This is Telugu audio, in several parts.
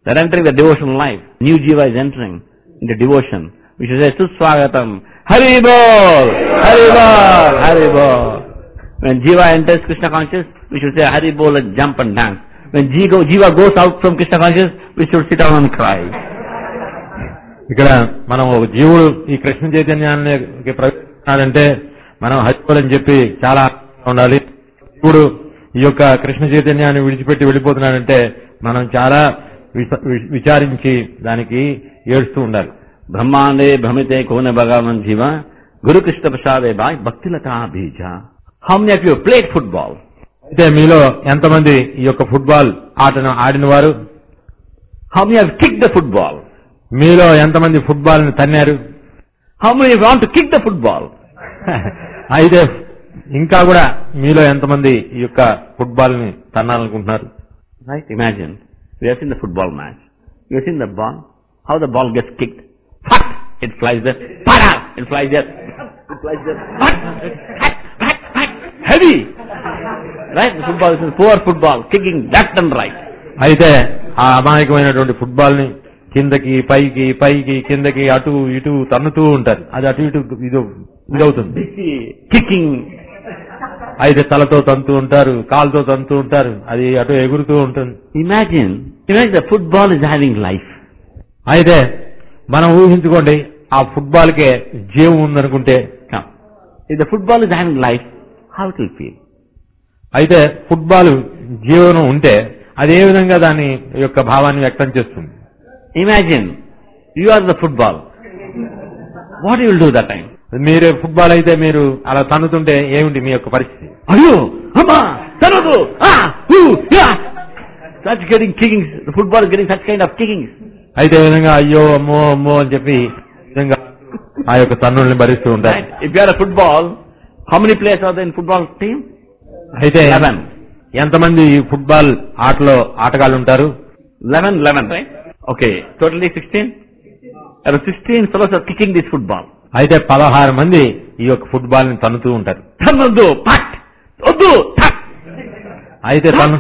They're entering the devotional life. New Jiva is entering into devotion. We should say, Suswagatam, Hari Bol, Hari Bol, Hari Bol. When Jiva enters Krishna consciousness, we should say Hari Bol and jump and dance. When Jiva, Jiva goes out from Krishna consciousness, we should sit down and cry. ఇక్కడ మనం ఒక జీవుడు ఈ కృష్ణ చైతన్యానికి ప్రవేశిస్తున్నాడంటే మనం హరిపోలని చెప్పి చాలా ఆనందంగా ఉండాలి జీవుడు ఈ యొక్క కృష్ణ చైతన్యాన్ని విడిచిపెట్టి వెళ్ళిపోతున్నాడంటే మనం చాలా విస- వి- విచారించి దానికి ఏడుస్తూ ఉండాలి Brahmande Brahmite Kone Bhagavan Jiva, Guru Krishna Prasade Bhai, Bhakti Lata Bija. How many of you have played football? అయితే మీలో ఎంతమంది ఈ యొక్క ఫుట్బాల్ ఆటను ఆడిన వారు How many have kicked the football? మీలో ఎంతమంది ఫుట్బాల్ ని తన్నారు How many want to kick the football? అయితే ఇంకా కూడా మీలో ఎంతమంది ఈ యొక్క ఫుట్బాల్ ని తన్నాలనుకుంటున్నారు Right? Imagine. We have seen the football match. You have seen the ball? How the ball gets kicked? Fat! It flies there. Para! It flies there. It flies there. Fat! Fat! Fat! Fat! Heavy! Right? The football is poor football, kicking left and right. అయితే ఆ అమాయకమైనటువంటి ఫుట్బాల్ ని కిందకి పైకి పైకి కిందకి అటు ఇటు తన్నుతూ ఉంటారు అది అటు ఇటు ఇది ఇదవుతుంది Kicking. అయితే తలతో తంతూ ఉంటారు కాలుతో తంతూ ఉంటారు అది అటు ఎగురుతూ ఉంటుంది Imagine, imagine the football is having life. అయితే మనం ఊహించుకోండి ఆ ఫుట్బాల్ కే జీవం ఉందనుకుంటే Come. If the football is having life, how it will feel? అయితే ఫుట్బాల్ జీవనం ఉంటే అది ఏ విధంగా దాని యొక్క భావాన్ని వ్యక్తం చేస్తుంది Imagine, you are the football. What you will do that time? మీరే ఫుట్బాల్ అయితే మీరు అలా తన్నుతుంటే ఏమిటి మీ యొక్క పరిస్థితి అయ్యో అమ్మా తనదు such getting kickings the football is getting such kind of kickings అయితే ఈ విధంగా అయ్యో అమ్మో అమ్మో అని చెప్పి ఈ విధంగా ఆ యొక్క తన్నుల్ని భరిస్తూ ఉంటారు right if you are a football how many players are there in football team అయితే 11 ఎంతమంది ఈ ఫుట్బాల్ ఆటలో ఆటగాళ్ళు ఉంటారు 11 11 right okay totally 16 there are 16 fellows are kicking this football అయితే పదహారు మంది ఈ యొక్క ఫుట్బాల్ ని తన్నుతూ ఉంటారు తనదు పట్ వద్దు టక్ అయితే తను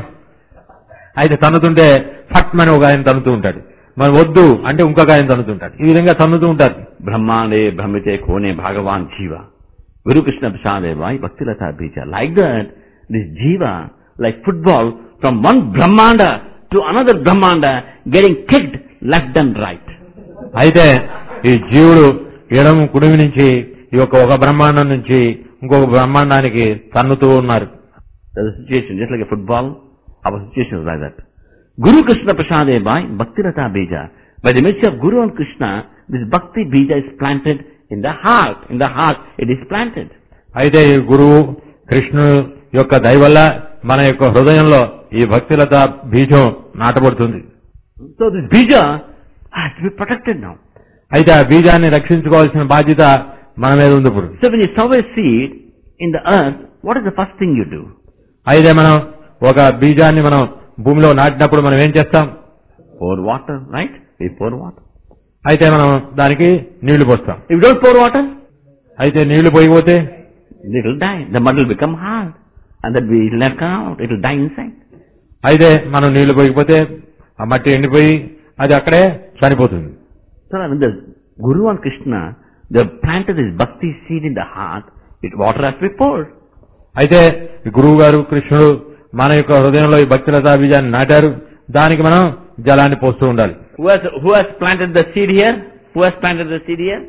అయితే తన్నుతుంటే ఫట్ అని ఒక ఆయన తన్నుతూ ఉంటాడు మరి వద్దు అంటే ఇంకొక ఆయన తన్నుతుంటాడు ఈ విధంగా తన్నుతూ ఉంటారు బ్రహ్మాండే భ్రమితే కోనే భగవాన్ జీవ గురు కృష్ణ ప్రసాదే వాయి భక్తిలత బీజ లైక్ దట్ దిస్ జీవ లైక్ ఫుట్బాల్ ఫ్రమ్ వన్ బ్రహ్మాండ టు అనదర్ బ్రహ్మాండ getting kicked left and right అయితే ఈ జీవుడు ఎడమ కుడిమి నుంచి ఈ యొక్క ఒక బ్రహ్మాండం నుంచి ఇంకొక బ్రహ్మాండానికి తన్నుతూ ఉన్నారు There's a situation, just like a football, our situation is like that. Guru Krishna Prasade by Bhakti Rata Bija. By the mercy of Guru and Krishna, this Bhakti Bija is planted in the heart. In the heart, it is planted. అయితే ఈ గురువు కృష్ణుడు యొక్క దయ వల్ల మన యొక్క హృదయంలో ఈ భక్తిలత బీజం నాటబడుతుంది So this Bija has to be protected now. అయితే ఆ బీజాన్ని రక్షించుకోవాల్సిన బాధ్యత మన మీద ఉంది ఇప్పుడు So when you sow a seed in the earth, what is the first thing you do? అయితే మనం ఒక బీజాన్ని మనం భూమిలో నాటినప్పుడు మనం ఏం చేస్తాం Pour water, right? We pour water. అయితే మనం దానికి నీళ్లు పోస్తాం If you don't pour water, అయితే నీళ్లు పోయిపోతే it will die. The mud will become hard. And that will not come out. It will die inside. అయితే మనం నీళ్లు పోయిపోతే ఆ మట్టి ఎండిపోయి అది అక్కడే చనిపోతుంది So when the Guru and Krishna, they have planted this bhakti seed in the heart, it water has to be poured. అయితే ఈ గురువు గారు కృష్ణుడు మన యొక్క హృదయంలో ఈ భక్తిలతా బీజాన్ని నాటారు దానికి మనం జలాన్ని పోస్తూ ఉండాలి Who has, who has planted the seed here? Who has planted the seed here?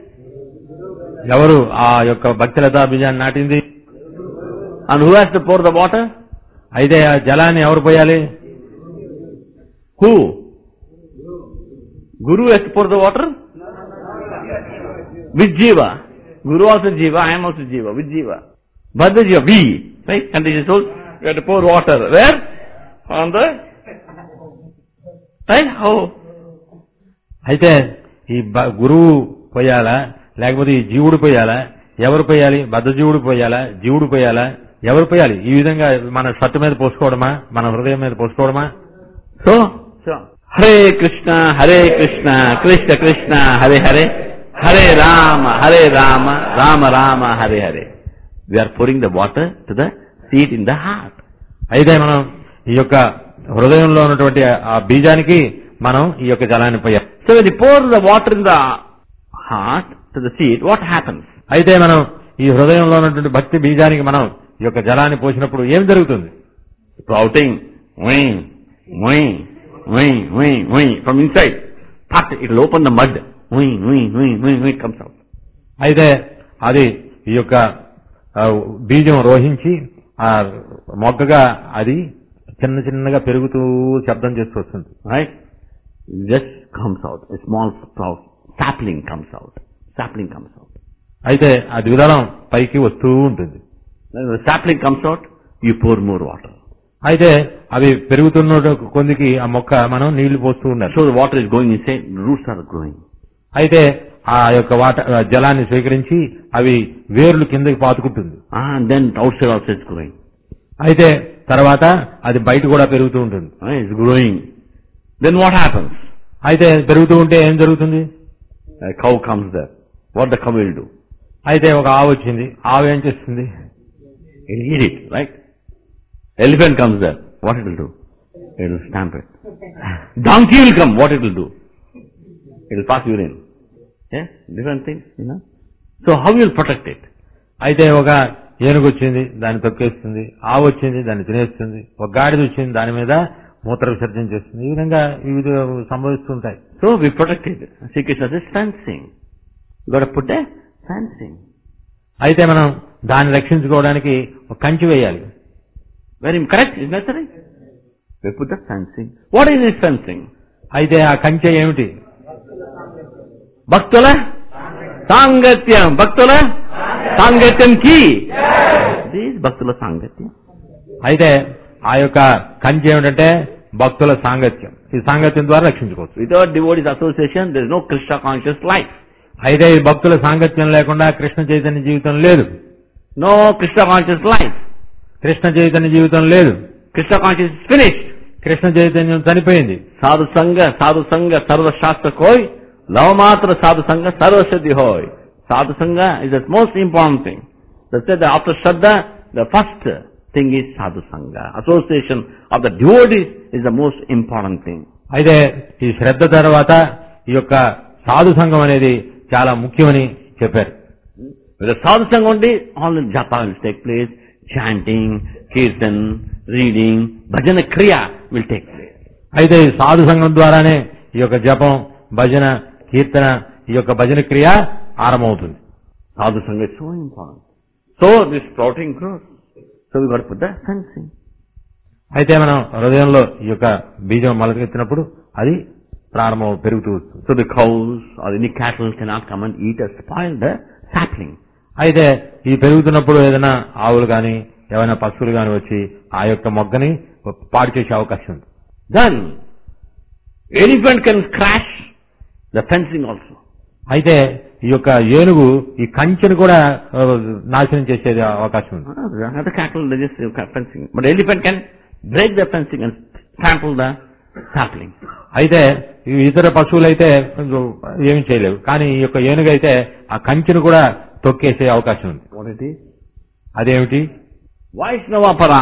ఎవరు ఆ యొక్క భక్తిలతా బీజాన్ని నాటింది And who has to pour the water? అయితే ఆ జలాన్ని ఎవరు పోయాలి Who? Guru has to pour the water? With Jiva. Guru also Jiva, I am also Jiva. With Jiva. But the Jiva, we. Right? And this is told, you have to pour water. Where? On the... Right? How? అయితే ఈ బ- గురువు పోయాలా లేకపోతే ఈ జీవుడు పోయాలా ఎవరు పోయాలి బద్ధ జీవుడు పోయాలా జీవుడు పోయాలా ఎవరు పోయాలి ఈ విధంగా మన షర్టు మీద పోసుకోవడమా మన హృదయం మీద పోసుకోవడమా So, so Hare Krishna, Hare Krishna, Krishna Krishna, Hare Hare, Hare Rama, Hare Rama, Rama Rama, Hare Hare. We are pouring the water to the seed in the heart. అయితే మనం ఈ యొక్క హృదయంలో ఉన్నటువంటి ఆ బీజానికి మనం ఈ యొక్క జలాన్ని పోయాలి So when you pour the water in the heart to the seed, what happens? అయితే మనం ఈ హృదయంలో ఉన్నటువంటి భక్తి బీజానికి మనం ఈ యొక్క జలాన్ని పోసినప్పుడు ఏం జరుగుతుంది Sprouting, wing, wing, wing, wing, wing, from inside. But it will open the mud. Wing, wing, wing, wing, wing, comes out. అయితే అది ఈ యొక్క ఆ, బీజం రోహించి ఆ మొగ్గగా అది చిన్న చిన్నగా పెరుగుతూ శబ్దం చేస్తూ వస్తుంది Right? Just comes out. A small sprout, sapling comes out. Sapling comes out. అయితే ఆ ద్విదళం పైకి వస్తూ ఉంటుంది When the sapling comes out, you pour more water. అయితే అవి పెరుగుతున్న కొందికి ఆ మొక్క మనం నీళ్లు పోస్తూ ఉండాలి So the water is going inside, the roots are growing. అయితే ఆ యొక్క వాట ఆ జలాన్ని స్వీకరించి అవి వేర్లు కిందకి పాతుకుంటుంది And then outside also it's growing. అయితే తర్వాత అది బయట కూడా పెరుగుతూ ఉంటుంది Right? It's growing. Then what happens? అయితే పెరుగుతూ ఉంటే ఏం జరుగుతుంది A cow comes there. What the cow will do? అయితే ఒక ఆవు వచ్చింది ఆవు ఏం చేస్తుంది It will eat it, right? Elephant comes there. What it will do? It will stamp it. Donkey will come. What it will do? It will pass urine. Yeah? Different things, you know. So how you will protect it? అయితే ఒక ఏనుగు వచ్చింది దాన్ని తొక్కేస్తుంది ఆవు వచ్చింది దాన్ని తినేస్తుంది ఒక గాడిద వచ్చింది దాని మీద మూత్ర విసర్జన చేస్తుంది ఈ విధంగా వివిధ సంభవిస్తుంటాయి So we protect it. Sri Krishna says fencing. You got to put a fencing. అయితే మనం దాన్ని రక్షించుకోవడానికి ఒక కంచి వేయాలి Very correct, is necessary? We put the fencing. What is this fencing? అయితే ఆ కంచె ఏమిటి భక్తుల సాంగత్యం భక్తుల సాంగత్యం కి దిస్ భక్తుల సాంగత్యం అయితే ఆ యొక్క కంచె ఏమిటంటే భక్తుల సాంగత్యం ఈ సాంగత్యం ద్వారా రక్షించుకోవచ్చు without devotees association there is no Krishna conscious life అయితే ఈ భక్తుల సాంగత్యం లేకుండా కృష్ణ చైతన్య జీవితం లేదు no Krishna conscious life Krishna చైతన్య జీవితం లేదు కృష్ణ కాన్షియస్ ఫినిష్డ్ కృష్ణ చైతన్యం చనిపోయింది సాధు సంగ సాధు సంగ సర్వశాస్త్ర కోయ్ లవ మాత్ర సాధు సంగ సర్వసిద్ధి హోయ్ సాధు సంగ is the most important thing the after శ్రద్ధ the first thing is sadhu sanga association of the devotees is the most important thing అయితే ఈ శ్రద్ధ తర్వాత ఈ యొక్క సాధు సంఘం అనేది చాలా ముఖ్యమని చెప్పారు With the sadhu sangha only, all the japa will take place, chanting, kirtan, reading, bhajana kriya will take place. అయితే ఈ సాధు సంఘం ద్వారానే ఈ యొక్క జపం భజన కీర్తన ఈ యొక్క భజన క్రియ ఆరంభమవుతుంది Sadhu sangha is so important. So this sprouting grows. So we got to put the fencing. అయితే మనం హృదయంలో ఈ యొక్క బీజం మొలకెత్తినప్పుడు అది ప్రారంభం పెరుగుతూ వస్తుంది So the cows or any cattle cannot come and eat or spoil the sapling. అయితే ఈ పెరుగుతున్నప్పుడు ఏదైనా ఆవులు గాని ఏమైనా పశువులు గాని వచ్చి ఆ యొక్క మొగ్గని పాడు చేసే అవకాశం ఉంది Then, elephant can crash the fencing also. అయితే ఈ యొక్క ఏనుగు ఈ కంచెను కూడా ఆ, నాశనం చేసే అవకాశం ఉంది Ah, Other cattle, they just uh, fencing. But elephant can break the fencing and trample the sapling. అయితే ఈ ఇతర పశువులు అయితే ఏమి చేయలేవు కానీ ఈ యొక్క ఏనుగు అయితే ఆ కంచెను కూడా తొక్కేసే అవకాశం ఉంది What it is? అదేమిటి Vaishnavapara,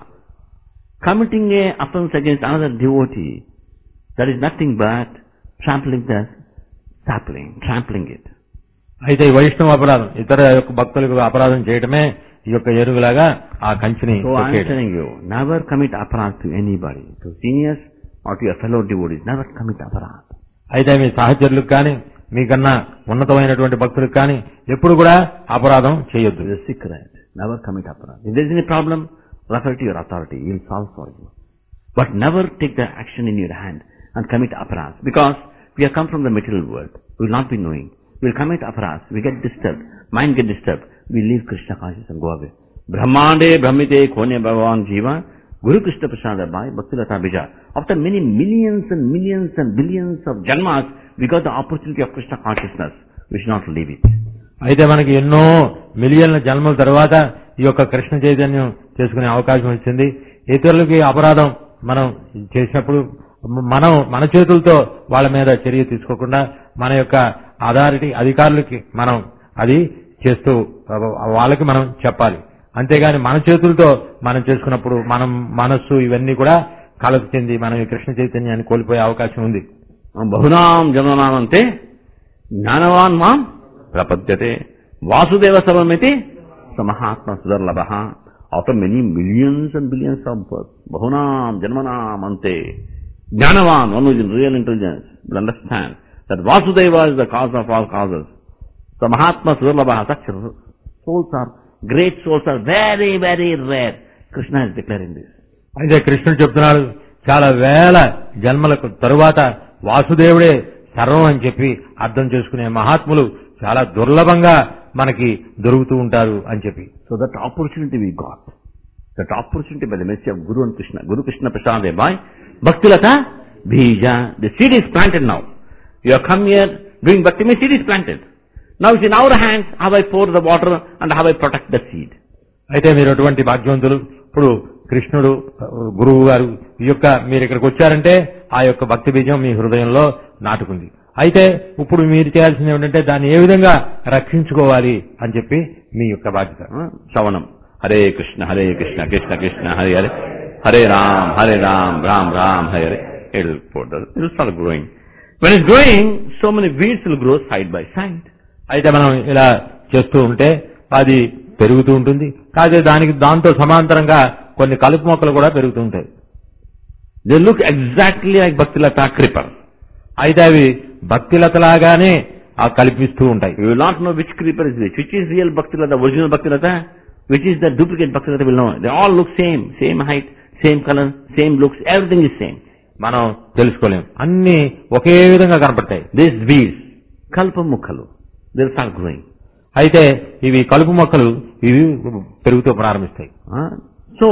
committing a offense against another devotee, that is nothing but trampling the sapling, trampling it. అయితే ఈ వైష్ణవ అపరాధం ఇతర యొక్క భక్తులకు అపరాధం చేయటమే ఈ యొక్క ఏనుగులాగా ఆ కంచెని So I am తొక్కేయడం. telling you, never commit aparat to anybody, to seniors or to your fellow devotees, never commit aparat. అయితే మీ సహచరులకు కానీ మీకన్నా ఉన్నతమైనటువంటి భక్తులకు కానీ ఎప్పుడు కూడా అపరాధం చేయొద్దు It is a secret. Never commit aparat. If there is any problem, refer to your authority. He will solve for you. But never take the action in your hand and commit aparat. Because we have come from the material world. We will not be knowing. We will commit aparat. We get disturbed. Mind get disturbed. We leave Krishna consciousness and go away. Brahmande Brahmite Kone Bhagavan Jiva Guru Krishna Prasada Bhai Bhaktilata Bija. After many millions and millions and billions of janmas, we got the opportunity of Krishna consciousness. We should not leave it. అయితే మనకి ఎన్నో మిలియన్ల జన్మల తర్వాత ఈ యొక్క కృష్ణ చైతన్యం చేసుకునే అవకాశం వచ్చింది ఇతరులకి అపరాధం మనం చేసినప్పుడు మనం మన చేతులతో వాళ్ళ మీద చర్య తీసుకోకుండా మన యొక్క అథారిటీ అధికారులకి మనం అది చేస్తూ వాళ్ళకి మనం చెప్పాలి అంతేగాని మన చేతులతో మనం చేసుకున్నప్పుడు మనం మనస్సు ఇవన్నీ కూడా కలత చెంది మనం ఈ కృష్ణ చైతన్యాన్ని కోల్పోయే అవకాశం ఉంది బహునాం జన్మనామంతే జ్ఞానవాన్ మాం ప్రపద్యతే వాసుదేవ సర్వమితి సమహాత్మ సుదర్లభ after many millions and billions of birth బహునాం జన్మనాం అంతే జ్ఞానవాన్ one with real intelligence will understand that Vasudeva is the cause of all causes so మహాత్మ సుదర్లభ such souls are great souls are very very rare Krishna is declaring this అయితే కృష్ణుడు చెప్తున్నాడు చాలా వేల జన్మలకు తరువాత వాసుదేవుడే సర్వం అని చెప్పి అర్థం చేసుకునే మహాత్ములు చాలా దుర్లభంగా మనకి దొరుకుతూ ఉంటారు అని చెప్పి So that opportunity we got, that opportunity by the mercy of Guru and Krishna, Guru Krishna Prasad by Bhaktilata Bija, the seed is planted now. You have come here doing Bhakti, my seed is planted. Now it's in our hands how I pour the water and how I protect the seed. అయితే మీరు అటువంటి భాగ్యవంతులు ఇప్పుడు కృష్ణుడు గురువు గారు ఈ యొక్క మీరు ఇక్కడికి వచ్చారంటే ఆ యొక్క భక్తి బీజం మీ హృదయంలో నాటుకుంది అయితే ఇప్పుడు మీరు చేయాల్సింది ఏమిటంటే దాన్ని ఏ విధంగా రక్షించుకోవాలి అని చెప్పి మీ యొక్క బాధ్యత Uh, Savanam. Hare Krishna, Hare Krishna, Krishna Krishna, Hare Hare. Hare Ram, Hare Ram, Ram Ram, Hare Hare. It will pour the, it will start growing. When it's growing, so many weeds will grow side by side. అయితే మనం ఇలా చేస్తూ ఉంటే అది పెరుగుతూ ఉంటుంది కాదే దానికి దాంతో సమాంతరంగా కొన్ని కలుపు మొక్కలు కూడా పెరుగుతూ ఉంటాయి They look exactly like Bhaktilata creeper. అయితే అవి భక్తిలతలాగానే ఆ కల్పిస్తూ ఉంటాయి You will not know which creeper is which. Which is real Bhaktilata, original Bhaktilata, which is the duplicate Bhaktilata will know. They all look same, same height, same color, same looks, everything is same. మనం తెలుసుకోలేం అన్ని ఒకే విధంగా కనపడతాయి These weeds, kalpamukhalu, they'll start growing. అయితే ఇవి కలుపు మొక్కలు ఇవి పెరుగుతూ ప్రారంభిస్తాయి Huh? So,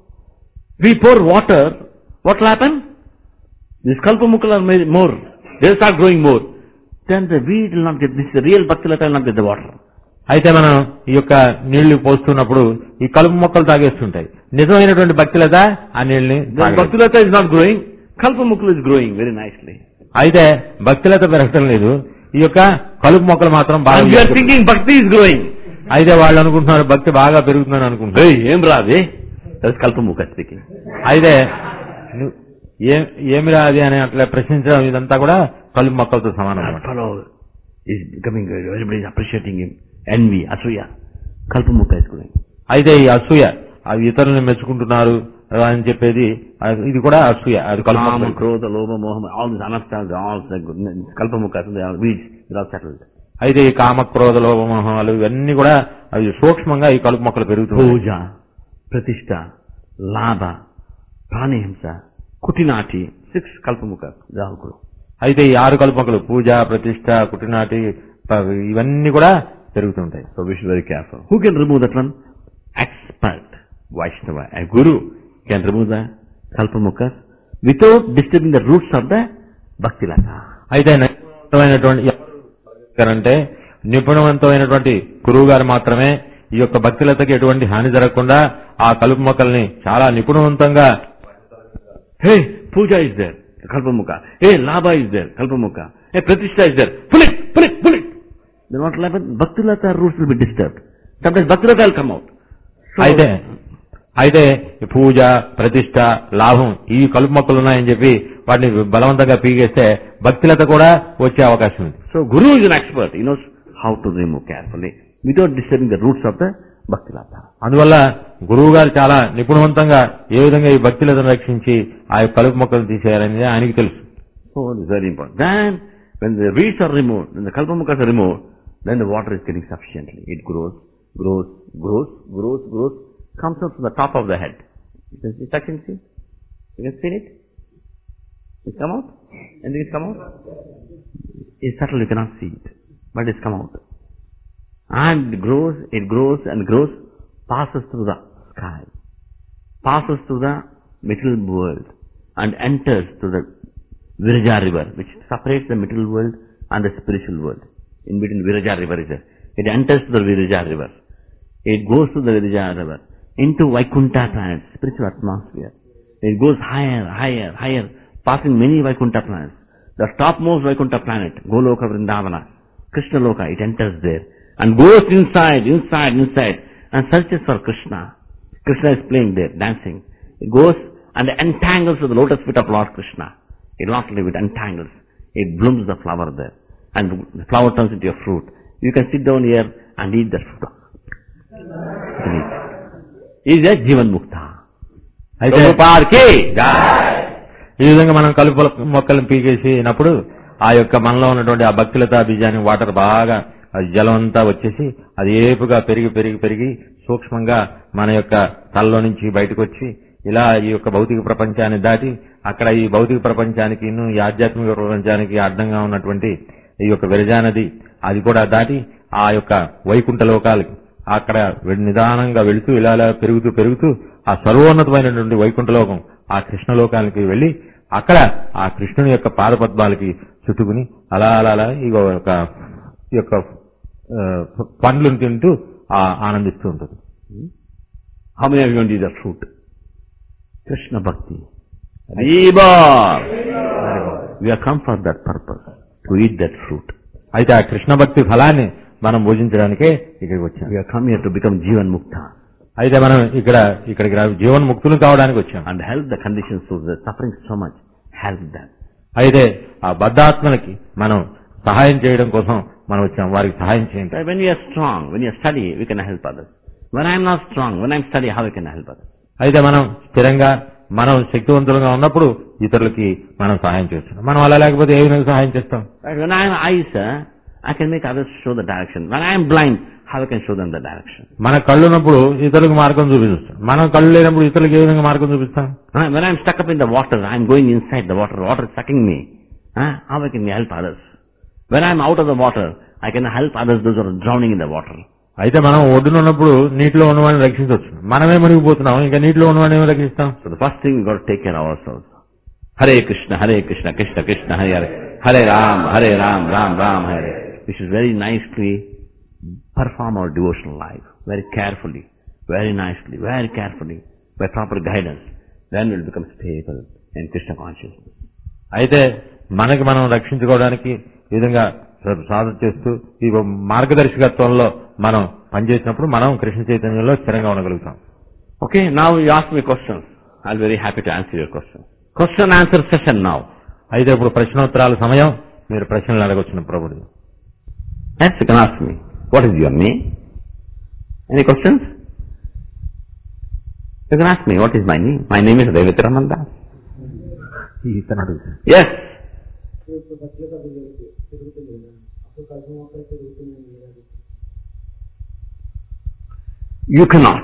we pour water, what will happen? These kalpamukhalu are made more. They'll start growing more. Then the weed will not get, this is the real Bhaktilata will not get the water. అయితే మనం ఈ యొక్క నీళ్లు పోస్తున్నప్పుడు ఈ కలుపు మొక్కలు తాగేస్తుంటాయి నిజమైనటువంటి భక్తిలత ఆ నీళ్ళని Then తాగలేదు. Bhaktilata is not growing, kalpamukhalu is growing very nicely. అయితే భక్తిలత పెరగటం లేదు ఈ యొక్క కలుపు మొక్కలు మాత్రం బాగా And we are పెరుగుతాయి. thinking Bhakti is growing. అయితే వాళ్ళు అనుకుంటున్నారు భక్తి బాగా పెరుగుతుందని అనుకుంటున్నారు Hey, ఏం రాదే దట్స్ కల్పముఖ స్పీకింగ్ అయితే ను- ఏం ఏమి రాది అని అట్లా ప్రశ్నించడం ఇదంతా కూడా కలుపు మొక్కలతో సమానం అన్నమాట. fellow is becoming everybody is appreciating him envy asuya కల్పముఖ is growing అయితే ఈ అసూయ అవి ఇతరులను మెచ్చుకుంటున్నారు అని చెప్పేది అది- ఇది కూడా అసూయ అది కలుపు కామ మొక్కలు. క్రోధ లోభ మోహం all these anarthas all కల్పముఖ they are weeds they are settled అయితే ఈ కామ క్రోధ లోభమోహాలు ఇవన్నీ కూడా అవి సూక్ష్మంగా ఈ కలుపు మొక్కలు పెరుగుతుంది పూజ ప్రతిష్ట లాభ ప్రాణిహింస కుటినాటి సిక్స్ కల్పముఖ they all grow అయితే ఈ ఆరు కలుపు మొక్కలు పూజ ప్రతిష్ట కుటినాటి ప- ఇవన్నీ కూడా పెరుగుతుంటాయి So we should be very careful. Who can remove that one? Expert Vaishnava. A guru can remove the kalpamukhas without disturbing the roots of the bhaktilata. అయితే నిపుణమైనటువంటి అంటే నిపుణవంతమైనటువంటి గురువు గారు మాత్రమే ఈ యొక్క భక్తులతకి ఎటువంటి హాని జరగకుండా ఆ కలుపు మొక్కల్ని చాలా నిపుణవంతంగా Hey, puja is there, kalpamukha. Hey, labha is there, kalpamukha. Hey, pratishtha is there. Pull it, pull it, pull it. Then what will happen? Bhaktilata roots will be disturbed. Sometimes bhaktilata will come out. So, అయితే అయితే ఈ పూజ ప్రతిష్ట లాభం ఈ కలుపు మొక్కలు ఉన్నాయని చెప్పి వాటిని బలవంతంగా పీగేస్తే భక్తులత కూడా వచ్చే అవకాశం ఉంది so guru is an expert. He knows how to remove carefully without disturbing the roots of the bhaktilata. అందువల్ల గురువు గారు చాలా నిపుణవంతంగా ఏ విధంగా ఈ భక్తులను రక్షించి ఆ యొక్క కలుపు మొక్కలు తీసేయాలనేది ఆయనకి తెలుసు So it is very important. Then, when the reeds are removed, when the kalpamukhas are removed, then the water is getting sufficiently. It grows, grows, grows, grows, grows, comes up to the top of the head. You can see, touch and see. You can see it? It come out? Anything is come out? It's subtle, you cannot see it. But it's come out. And it grows, it grows and grows, passes through the sky, passes through the material world, and enters to the Viraja river, which separates the material world and the spiritual world. In between Viraja river is there. It enters to the Viraja river. It goes to the Viraja river, into Vaikuntha planet, spiritual atmosphere. It goes higher, higher, higher, passing many Vaikuntha planets. The topmost Vaikuntha planet, Goloka Vrindavana, Krishna Loka, it enters there and goes inside, inside, inside and searches for Krishna. Krishna is playing there, dancing. It goes and entangles with the lotus feet of Lord Krishna. It not leave it entangles. It blooms the flower there. And the flower turns into a fruit. You can sit down here and eat that fruit. You can eat. Is a Jivan Mukta. అయితే Prabhupada ki jai. ఈ విధంగా మనం కలుపు మొక్కలను పీకేసినప్పుడు ఆ యొక్క మనలో ఉన్నటువంటి ఆ భక్తులత బీజాన్ని వాటర్ బాగా ఆ జలం అంతా వచ్చేసి అది ఏపుగా పెరిగి పెరిగి పెరిగి సూక్ష్మంగా మన యొక్క తలలో నుంచి బయటకు వచ్చి ఇలా ఈ యొక్క భౌతిక ప్రపంచాన్ని దాటి అక్కడ ఈ భౌతిక ప్రపంచానికి ఇನ್ನು ఈ ఆధ్యాత్మిక ప్రపంచానికి అడ్డంగా ఉన్నటువంటి ఈ యొక్క విరజానది అది కూడా దాటి ఆ యొక్క వైకుంఠ లోకాలకి అక్కడ వె- నిదానంగా వెళుతూ ఇలా ఇలా పెరుగుతూ పెరుగుతూ ఆ సర్వోన్నతమైనటువంటి వైకుంఠ లోకం ఆ కృష్ణలోకానికి వెళ్లి అక్కడ ఆ కృష్ణుని యొక్క పాదపద్మాలకి చుట్టుకుని అలా అలా అలా ఈ యొక్క ఈ యొక్క ఆ, పండ్లను తింటూ ఆ ఆనందిస్తూ ఉంటుంది How many of you want to eat that fruit? Krishna Bhakti. Reba! We have come for that purpose. To eat that fruit. అయితే ఆ కృష్ణ భక్తి ఫలాన్ని మనం భోజించడానికే ఇక్కడికి వచ్చాం We have come here to become Jivan Mukta. అయితే మనం ఇక్కడ ఇక్కడికి రా జీవన్ముక్తులు కావడానికి వచ్చాం and help the conditions who are suffering so much. Help them. అయితే ఆ బద్ధాత్మలకి మనం సహాయం చేయడం కోసం మనం వచ్చాం వారికి సహాయం చేయండి But when you are strong, when you study, we can help others. When I am not strong, when I am study, how we can help others? అయితే మనం స్థిరంగా మనం శక్తివంతులుగా ఉన్నప్పుడు ఇతరులకి మనం సహాయం చేస్తున్నాం మనం అలా లేకపోతే ఏ విధంగా సహాయం చేస్తాం But when I am eyes, uh, I can make others show the direction. When I am blind, how I can show them the direction? మన కళ్ళు ఉన్నప్పుడు ఇతరులకు మార్గం చూపిస్తాం మనం కళ్ళు లేనప్పుడు ఇతరులకు ఏ విధంగా మార్గం చూపిస్తాం Uh, When I am stuck up in the water, I am going inside the water, water is sucking me. Uh, How I can help others? When I am out of the water, I can help others, those who are drowning in the water. అయితే మనం ఒడ్డున ఉన్నప్పుడు నీటిలో ఉన్నవాడిని రక్షించవచ్చు మనమే మునిగిపోతున్నాం ఇంకా నీటిలో ఉన్నవాడిని ఏమి రక్షిస్తాం So the first thing we got to take care of ourselves. Hare Krishna, Hare Krishna, Krishna Krishna, Hare Hare, Hare Ram, Hare Ram, Ram Ram, Hare. We should very nicely perform our devotional life, very carefully, very nicely, very carefully, by proper guidance. Then we'll become stable in Krishna consciousness. అయితే మనకి మనం రక్షించుకోవడానికి ఈ విధంగా సాధన చేస్తూ ఈ మార్గదర్శకత్వంలో మనం పనిచేసినప్పుడు మనం కృష్ణ చైతన్యంలో స్థిరంగా ఉండగలుగుతాం Okay, now you ask me questions. I'll be very happy to answer your questions. Question answer session now. అయితే ఇప్పుడు ప్రశ్నోత్తరాల సమయం మీరు ప్రశ్నలు అడగొచ్చిన ప్రభుడు Yes, you can ask me. What is your name? Any questions? You can ask me, what is my name? My name is Devitra Das. ఇతను అడుగుతాడు. Yes. You cannot.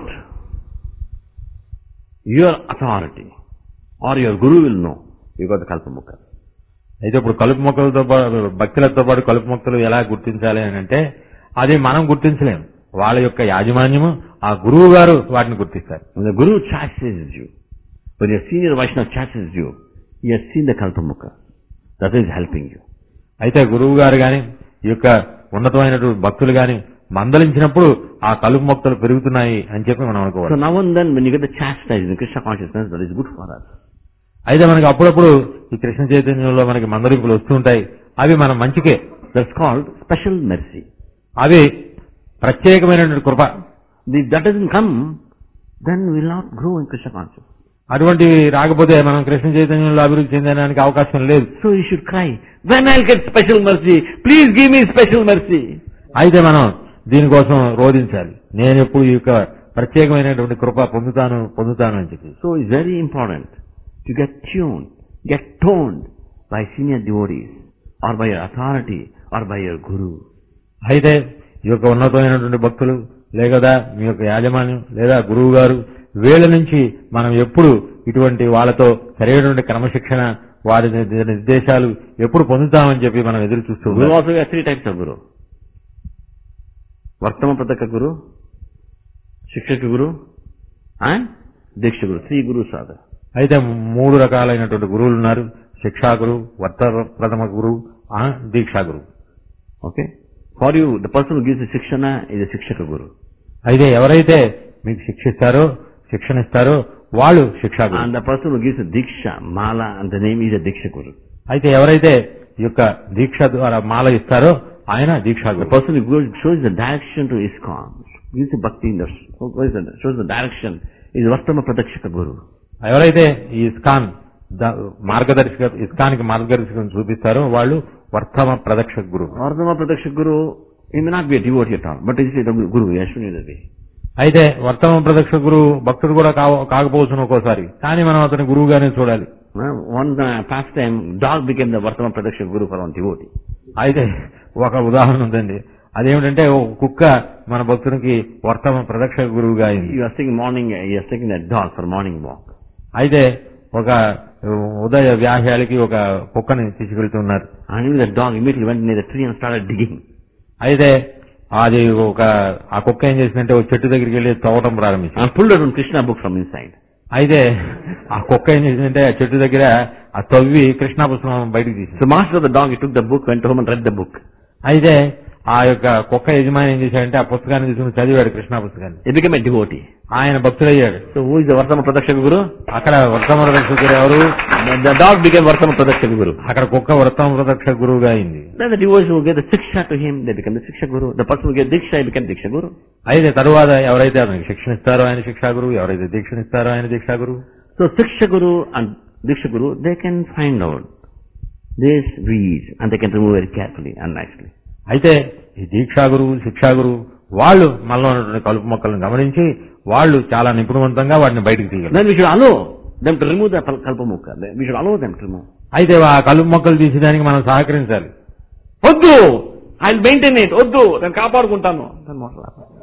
Your authority or your guru will know. You got the Kalpamukha. అయితే ఇప్పుడు కలుపు మొక్కలతో పాటు భక్తులతో పాటు కలుపు మొక్కలు ఎలా గుర్తించాలి అని అంటే అది మనం గుర్తించలేం వాళ్ళ యొక్క యాజమాన్యము ఆ గురువు గారు వాటిని గుర్తిస్తారు When the guru chastises you, when your senior Vaishnava chastises you, he has seen the Kalpamukha. That is helping you. అయితే గురువు గారు గాని ఈ యొక్క ఉన్నతమైనటువంటి భక్తులు గాని మందలించినప్పుడు ఆ కలుపు మొక్కలు పెరుగుతున్నాయి అని చెప్పి మనం So అనుకోవాలి now and then when you get the chastised in Krishna consciousness, that is good for us. అయితే మనకి అప్పుడప్పుడు ఈ కృష్ణ చైతన్యంలో మనకి మందలింపులు వస్తూ ఉంటాయి అవి మన మంచికే That's called special mercy. అవి ప్రత్యేకమైనటువంటి కృప If that doesn't come, then we will not grow in Krishna consciousness. అటువంటివి రాకపోతే మనం కృష్ణ చైతన్యంలో అభివృద్ధి చెందడానికి అవకాశం లేదు So you should cry, when I'll get special mercy, please give me special mercy. అయితే మనం దీనికోసం రోధించాలి నేను ఎప్పుడు ఈ యొక్క ప్రత్యేకమైనటువంటి కృప పొందుతాను పొందుతాను అని చెప్పి So it's very important to get tuned, get toned by senior devotees, or by your authority, or by your guru. అయితే ఈ యొక్క ఉన్నతమైనటువంటి భక్తులు లేదా మీ యొక్క యాజమాన్యం లేదా గురువు గారు వీళ్ళ నుంచి మనం ఎప్పుడు ఇటువంటి వాళ్ళతో సరైనటువంటి క్రమశిక్షణ వారి నిర్ద- నిర్దేశాలు ఎప్పుడు పొందుతామని చెప్పి మనం ఎదురు చూస్తూ Guru ఉన్నాం. also we have three types of guru. Vartama Prataka Guru, Shikshaka Guru, and Diksha Guru. Three gurus are there. అయితే మూడు రకాలైనటువంటి గురువులు ఉన్నారు శిక్షా గురువు వర్త ప్రథమ గురువు ఆ, దీక్షా గురువు Okay? For you, the person who gives the Shikshana is a Shikshaka Guru. అయితే ఎవరైతే మీకు శిక్షిస్తారో శిక్షణ ఇస్తారో వాళ్ళు శిక్షా గురువు And the person who gives the Diksha, Mala, and the name is a Diksha Guru. అయితే ఎవరైతే ఈ యొక్క దీక్ష ద్వారా మాల ఇస్తారో ఆయన దీక్షా The గురువు person who goes, shows the direction to ISKCON, gives the bhakti in the, shows the, shows the direction, is Vartama Pratakshaka Guru. ఎవరైతే ఈ ఇస్కాన్ ద- మార్గదర్శక ఇస్కాన్కి మార్గదర్శకం చూపిస్తారో వాళ్ళు వర్తమ ప్రదక్ష గురువు Vardhama Pradaksha Guru, he may not be a devotee at all, but he is a Guru, he has shown you the way. అయితే వర్తమ ప్రదక్ష గురువు భక్తుడు కూడా కావ- కాకపోవచ్చును ఒక్కోసారి కానీ మనం అతని గురువుగానే చూడాలి Now, one uh, past time, dog became the Vardhama Pradaksha Guru for one devotee. అయితే ఒక ఉదాహరణ ఉందండి అదేమిటంటే ఒక కుక్క మన భక్తునికి వర్తమ ప్రదక్ష గురువుగా అయింది You are taking morning, you are taking a dog for morning walk. అయితే ఒక ఉదయ వ్యాహ్యాలకి ఒక కుక్కని తీసుకెళ్తున్నారు And even the dog immediately went near the tree and started digging. అయితే అది ఒక ఆ కుక్క ఏం చేసిందంటే ఒక చెట్టు దగ్గరికి వెళ్ళి తవ్వటం ప్రారంభించింది And pulled out one Krishna book from inside. అయితే ఆ కుక్క ఏం చేసిందంటే ఆ చెట్టు దగ్గర ఆ తవ్వి కృష్ణా పుస్తకం బయటకు తీసింది So master of the dog, he took the book, went home and read the book. అయితే ఆ యొక్క కుక్క యజమాని ఏం చేశాడంటే ఆ పుస్తకాన్ని తీసుకుని చదివాడు కృష్ణా పుస్తకాన్ని He became a devotee. ఆయన భక్తుడయ్యాడు So who is the Vardhama Pradakshaka Guru? అక్కడ వర్తమ ప్రదక్షకుడు ఎవరు The, the dog became Vardhama Pradakshaka Guru. అక్కడ కుక్క వర్తమ ప్రదక్ష గురువుగా అయింది Then the devotees who gave the Siksha to him, they became the Siksha Guru. The person who gave Diksha, he became Diksha Guru. అయితే తరువాత ఎవరైతే అతనికి శిక్షణ ఇస్తారో ఆయన శిక్షా గురువు ఎవరైతే దీక్షణ ఇస్తారో ఆయన దీక్షా గురువు So Siksha Guru and Diksha Guru, they can find out these weeds and they can remove very carefully and nicely. అయితే ఈ దీక్షా గురువు శిక్షా గురువు వాళ్ళు మనలో ఉన్నటువంటి కలుపు మొక్కలను గమనించి వాళ్ళు చాలా నిపుణవంతంగా వాటిని బయటకు తీయగలరు Then we should allow them to remove the kal- kalpamukha. We should allow them to remove. అయితే ఆ కలుపు మొక్కలు తీసేదానికి మనం సహకరించాలి వద్దు ఐ మెయింటైన్ ఇట్ వద్దు నేను కాపాడుకుంటాను Then what will happen?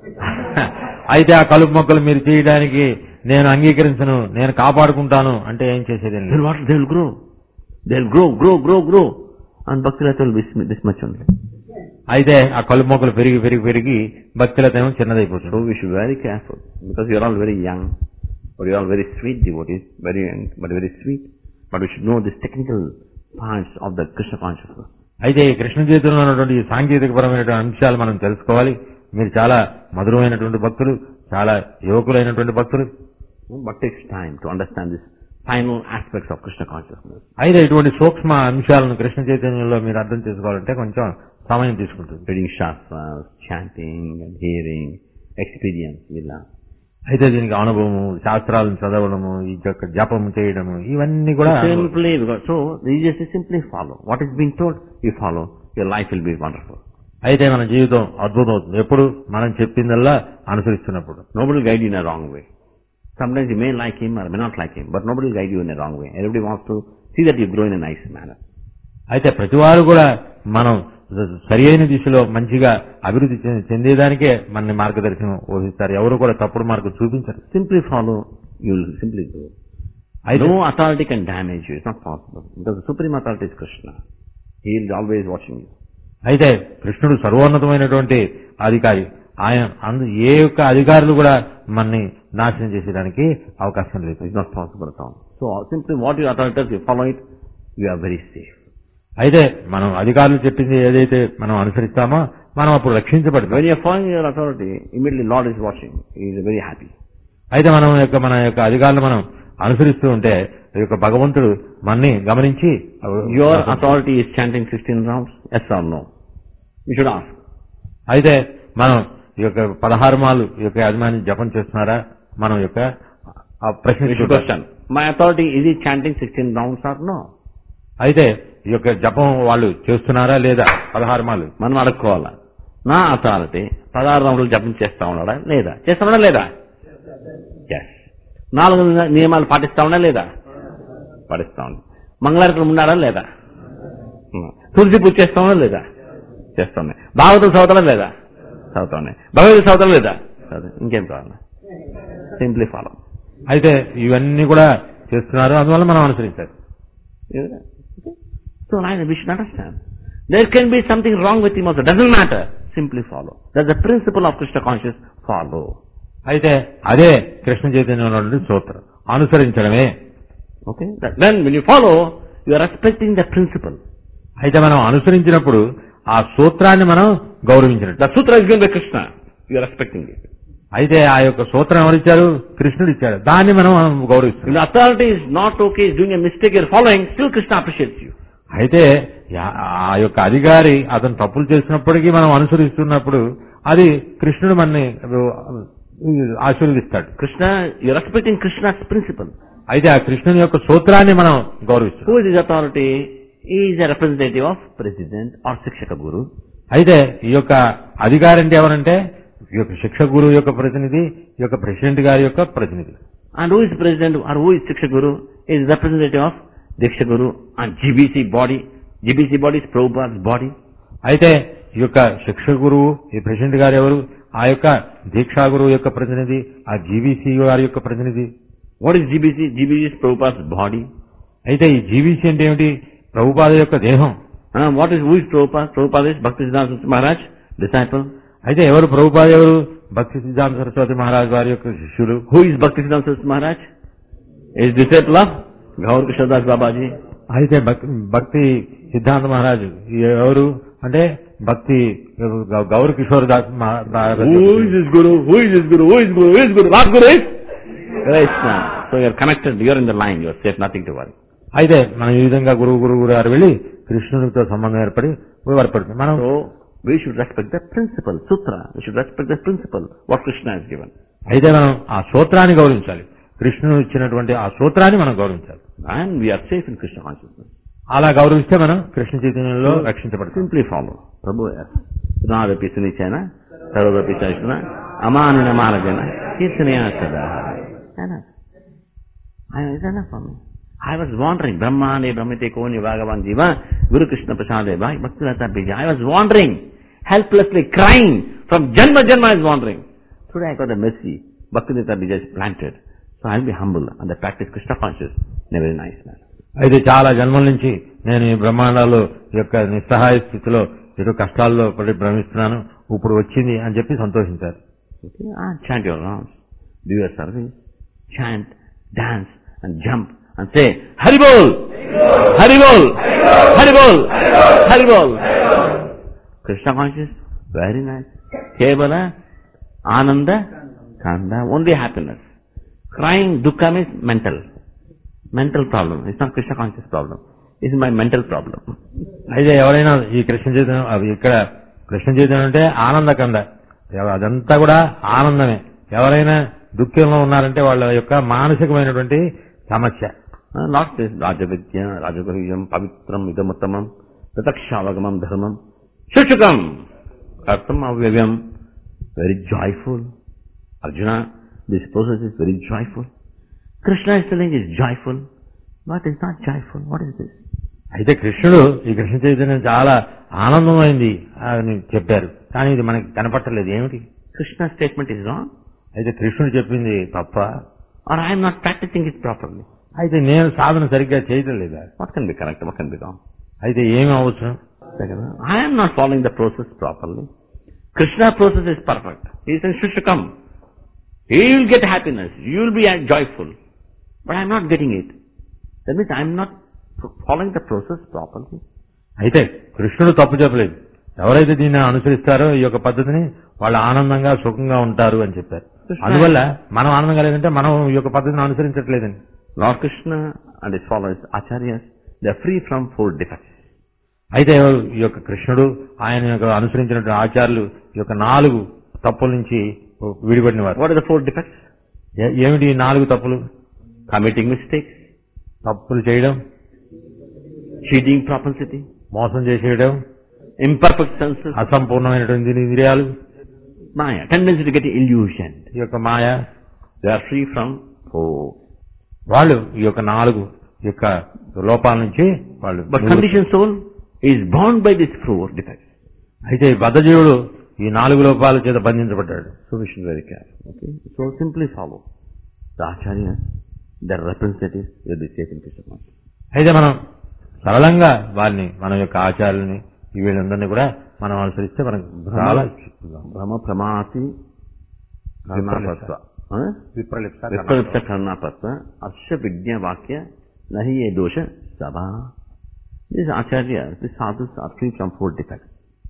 అయితే ఆ కలుపు మొక్కలు మీరు చేయడానికి నేను అంగీకరించను నేను కాపాడుకుంటాను అంటే ఏం చేసేది Then what? They will grow. They'll grow, grow, grow, grow. And Bhakti Lata will be sm- this much only. అయితే ఆ కలుపు మొక్కలు పెరిగి పెరిగి పెరిగి భక్తులతో ఏమో చిన్నదైపోతుంది So we should be very careful because you are all very young, but you are all very sweet devotees, very young, but very sweet. But we should know these technical parts of the Krishna consciousness. అయితే ఈ కృష్ణ జీవితంలో ఉన్నటువంటి ఈ సాంకేతికపరమైనటువంటి అంశాలు మనం తెలుసుకోవాలి మీరు చాలా మధురమైనటువంటి భక్తులు చాలా యువకులైనటువంటి భక్తులు But takes time to understand these final aspects of Krishna consciousness. అయితే ఇటువంటి సూక్ష్మ అంశాలను కృష్ణ చైతన్యంలో మీరు అర్థం చేసుకోవాలంటే కొంచెం సమయం తీసుకుంటుంది Reading shastras, chanting and hearing, experience, villa. అయితే దీనికి అనుభవము శాస్త్రాలను చదవడము ఈ యొక్క జపం చేయడము ఇవన్నీ కూడా Simply, because, so you just simply follow. What is being told, you follow. Your life will be wonderful. అయితే మన జీవితం అద్భుతం అవుతుంది ఎప్పుడు మనం చెప్పిందల్లా అనుసరిస్తున్నప్పుడు Nobody will guide you in a wrong way. Sometimes you may like him or may not like him, but nobody will guide you in a wrong way. Everybody wants to see that you grow in a nice manner. అయితే ప్రతివారు కూడా మనం సరి అయిన దిశలో మంచిగా అభివృద్ధి చె- చెందేదానికే మన మార్గదర్శనం ఊహిస్తారు ఎవరు కూడా తప్పుడు మార్గం చూపించరు Simply follow, you will simply grow. అయితే No authority can damage you. It's not possible. Because the supreme authority is Krishna. He is always watching you. అయితే కృష్ణుడు సర్వోన్నతమైనటువంటి అధికారి ఆయన అందు ఏ యొక్క అధికారులు కూడా మనని నాశనం చేసేదానికి అవకాశం లేదు It's not possible at all. So simply what your authority tells, you follow it, you are very safe. అయితే మనం అధికారులు చెప్పింది ఏదైతే మనం అనుసరిస్తామో మనం అప్పుడు రక్షించబడతాం When you are following your authority, immediately Lord is watching. He is very happy. అయితే మనం యొక్క మన యొక్క అధికారులు మనం అనుసరిస్తూ ఉంటే ఈ యొక్క భగవంతుడు మనని గమనించి Your authority is chanting 16 rounds, yes or no? You should ask. అయితే మనం ఈ యొక్క పదహారు మాలు ఈ యొక్క యజమాని జపం చేస్తున్నారా మనం యొక్క ఆ ప్రశ్న You should question. My authority, is he chanting 16 rounds or no? అయితే ఈ యొక్క జపం వాళ్ళు చేస్తున్నారా లేదా పదహారు మాలు మనం అడుక్కోవాలా నా అథారిటీ పదహారు రౌండ్లు జపం చేస్తా ఉన్నాడా లేదా చేస్తున్నాడా లేదా ఎస్ నాలుగు నియమాలు పాటిస్తా ఉన్నా లేదా పాటిస్తా ఉండి మంగళారతులు ఉన్నాడా లేదా ఉన్నా. తులసి పూజ చేస్తా ఉన్నా లేదా చేస్తా ఉన్నాయి భాగవతం చదువుతాడా లేదా చదువుతా ఉన్నాయి భగవద్గీత చదువుతాడా లేదా చదువు. ఇంకేం కావాలి సింప్లీ ఫాలో అయితే ఇవన్నీ కూడా చేస్తున్నారు అందువల్ల మనం అనుసరించాలి So like we should understand. There can be something wrong with him also. Doesn't matter. Simply follow. That's the principle of Krishna conscious. Follow. అయితే అదే కృష్ణ చైతన్యంలో నుండి సూత్రం అనుసరించడమే Okay? That, then when you follow, you are respecting the principle. అయితే మనం అనుసరించినప్పుడు ఆ సూత్రాన్ని మనం గౌరవించినట్టు The sutra is given by Krishna. You are respecting it. అయితే ఆ యొక్క సూత్రం ఎవరిచ్చారు కృష్ణుడు ఇచ్చాడు దాన్ని మనం If గౌరవిస్తున్నాం the authority is not okay, is doing a mistake, you are following, still Krishna appreciates you. అయితే యా- ఆ యొక్క అధికారి అతను తప్పులు చేసినప్పటికీ మనం అనుసరిస్తున్నప్పుడు అది కృష్ణుడు మనని ఆశీర్వదిస్తాడు Krishna, you are respecting Krishna's principle. అయితే ఆ కృష్ణుని యొక్క సూత్రాన్ని మనం గౌరవిస్తాం Who is his authority? He is a representative of President or Sikshaka Guru. అయితే ఈ యొక్క అధికారి అంటే ఎవరంటే ఈ యొక్క శిక్ష గురువు యొక్క ప్రతినిధి ఈ యొక్క ప్రెసిడెంట్ గారి యొక్క ప్రతినిధి And who is President or who is Sikshaka Guru? He is representative of Diksha Guru and GBC body. GBC body is Prabhupada's body. అయితే ఈ యొక్క శిక్ష గురువు ఈ ప్రెసిడెంట్ గారు ఎవరు ఆ యొక్క దీక్షా గురువు యొక్క ప్రతినిధి ఆ జీవీసీ గారి యొక్క ప్రతినిధి What is GBC? GBC is Prabhupada's body. అయితే ఈ జీవీసీ అంటే ఏమిటి ప్రభుపాద యొక్క దేహం Uh, what is, who is Prabhupada? Prabhupada is Bhaktisiddhanta Saraswati Maharaj, disciple. అయితే ఎవరు ప్రభుపాద ఎవరు భక్తి సిద్ధాంత సరస్వతి మహారాజ్ వారి యొక్క శిష్యులు Who is Bhaktisiddhanta Saraswati Maharaj? He is disciple of Gaur Krishnadas Babaji. అయితే భక్- భక్తి సిద్ధాంత మహారాజు ఎవరు అంటే భక్తి గౌ- గౌర కిషోర్ దాస్ మహా- Who is his Guru? Who is his Guru? Who is Guru? Who is Guru? What Guru is? Krishna. So you are connected, you are in the line, you are safe, nothing to worry. అయితే మనం ఈ విధంగా గురువు గురువు గారు వెళ్ళి కృష్ణునితో సంబంధం ఏర్పడి ఏర్పడుతుంది మనం So we should respect the principle, sutra. We should respect the principle, what Krishna has given. అయితే మనం ఆ సూత్రాన్ని గౌరవించాలి కృష్ణుడు ఇచ్చినటువంటి ఆ సూత్రాన్ని మనం గౌరవించాలి And we are safe in Krishna consciousness. అలా గౌరవిస్తే మనం కృష్ణ చైతన్యంలో రక్షించబడతాం Simply follow. Prabhu yes. Sunadapi Sunichana, Sarvadapi Chaishna, Amanuna Marajana, Kirtanaya Sada. Enough. I, it's enough for me. I was wandering, Brahmane, Brahmite, Koni, Bhagavan, Jiva, Guru Krishna Prasade, Bhaktilata Bija. I was wandering, helplessly crying. From Janma Janma I was wandering. Today I got a mercy. Bhaktilata Bija is planted. So I'll be humble and I practice Krishna conscious in a very nice manner. అయితే చాలా జన్మల నుంచి నేను ఈ బ్రహ్మాండాలు యొక్క నిస్సహాయ స్థితిలో ఏదో కష్టాల్లో పడి భ్రమిస్తున్నాను ఇప్పుడు వచ్చింది అని చెప్పి సంతోషించారు Okay? Ah, chant your rounds. Do your service. Chant, dance, and jump, and say, Haribol! Haribol! Haribol! Haribol! Krishna conscious, very nice. Kevala, Ananda, Kanda, only happiness. Crying, dukkha means mental. Mental problem. It's not Krishna conscious problem. It's my mental problem. అయితే ఎవరైనా ఈ కృష్ణ చైతన్యం అవి ఇక్కడ కృష్ణ చైతన్యం అంటే ఆనందకంద ఎవ- అదంతా కూడా ఆనందమే ఎవరైనా దుఃఖంలో ఉన్నారంటే వాళ్ళ యొక్క మానసికమైనటువంటి సమస్య Uh, not this Rajavidya, Rajagahiyam, Pavitram, Idamattamam, Tatakshavagamam Dharmam, Shushukam, Kartam Avyayam, very joyful. Arjuna, this process is very joyful. Krishna is telling it's joyful, but it's not joyful. What is this? అయితే కృష్ణుడు ఈ కృష్ణ చైతన్యం చాలా ఆనందమైంది అని చెప్పారు కానీ ఇది మనకి కనపట్టలేదు ఏమిటి Krishna's statement is wrong, అయితే కృష్ణుడు చెప్పింది తప్ప or I am not practicing it properly. అయితే నేను సాధన సరిగ్గా చేయటం లేదా What can be correct? What can be wrong? అయితే ఏమి అవసరం Second, I am not following the process properly. Krishna process is perfect. He says, Shushukam. He will get happiness. You will be uh, joyful. But I am not getting it. That means I am not pro- following the process properly. అయితే కృష్ణుడు తప్పు చెప్పలేదు ఎవరైతే దీన్ని అనుసరిస్తారో ఈ యొక్క పద్ధతిని వాళ్ళు ఆనందంగా సుఖంగా ఉంటారు అని చెప్పారు అందువల్ల మనం ఆనందంగా లేదంటే మనం ఈ యొక్క పద్ధతిని అనుసరించట్లేదని Lord Krishna and his followers, acharyas, they are free from four defects. అయితే ఈ యొక్క కృష్ణుడు ఆయన యొక్క అనుసరించినటువంటి ఆచార్యులు ఈ యొక్క నాలుగు తప్పుల నుంచి విడిపడిన వారు What are the four defects? ఏ- ఏమిటి ఈ నాలుగు తప్పులు Committing mistakes, తప్పులు చేయడం cheating propensity, మోసం చేసేయడం imperfect senses, అసంపూర్ణమైనటువంటి ఇంద్రియాలు maya, tendency to get illusioned. ఈ యొక్క మాయ They are free from four. వాళ్ళు ఈ యొక్క నాలుగు ఈ యొక్క లోపాల నుంచి వాళ్ళు But conditioned soul is bound by these four defects. అయితే ఈ బద్ధజీవుడు ఈ నాలుగు లోపాల చేత బంధించబడ్డాడు So we should be very careful. Okay? So simply follow. The acharyas, their representatives will be safe in Krishna consciousness. అయితే మనం సరళంగా వారిని మన యొక్క ఆచార్యుల్ని ఈ వీళ్ళందరినీ కూడా మనం అనుసరిస్తే మనకు చాలా Brahma pramati karnapatva. Huh? విప్రలిప్త Vipralipta karnapatva. Arsha vignya vakya nahi ye dosha sabha. These acharyas, these sadhus are free from four defects.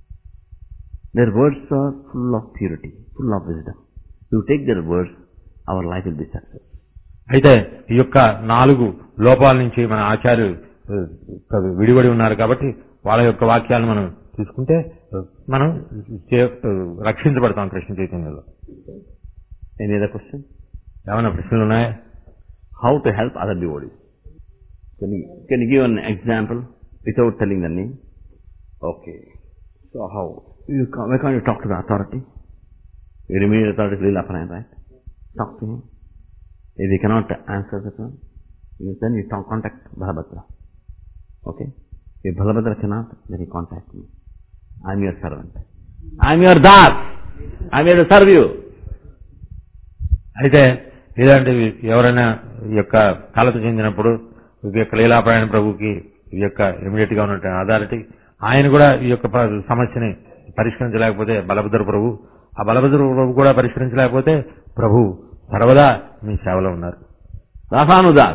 Their words are full of purity, full of wisdom. You take their words, our life will be successful. అయితే ఈ యొక్క నాలుగు లోపాల నుంచి మన ఆచార్యులు ఆ, విడిపడి ఉన్నారు కాబట్టి వాళ్ళ యొక్క వాక్యాలను మనం తీసుకుంటే ఆ, మనం చే- ఆ, రక్షించబడతాం కృష్ణ చైతన్యంలో Any other question? ఏమైనా ప్రశ్నలు ఉన్నాయా how to help other devotees. Can you, can you give an example without telling the name? Okay. So how? You, ca- why can't you talk to the authority? Your immediate authority is Leela Pranay, right? Talk to him. If he cannot answer the one, you- then you talk, contact Balabhadra. Okay? If Balabhadra cannot, then you contact me. I'm your servant. I'm your das. I'm here to serve you. అయితే ఇలాంటివి ఎవరైనా ఈ యొక్క కలత చెందినప్పుడు ఈ యొక్క లీలాప్రాయణ ప్రభుకి ఈ యొక్క ఇమీడియట్ గా ఉన్నటువంటి అథారిటీ ఆయన కూడా ఈ యొక్క ప- సమస్యని పరిష్కరించలేకపోతే బలభద్ర ప్రభు ఆ బలభద్ర ప్రభు కూడా పరిష్కరించలేకపోతే ప్రభు సర్వదా మీ సేవలో ఉన్నారు Rasanudas.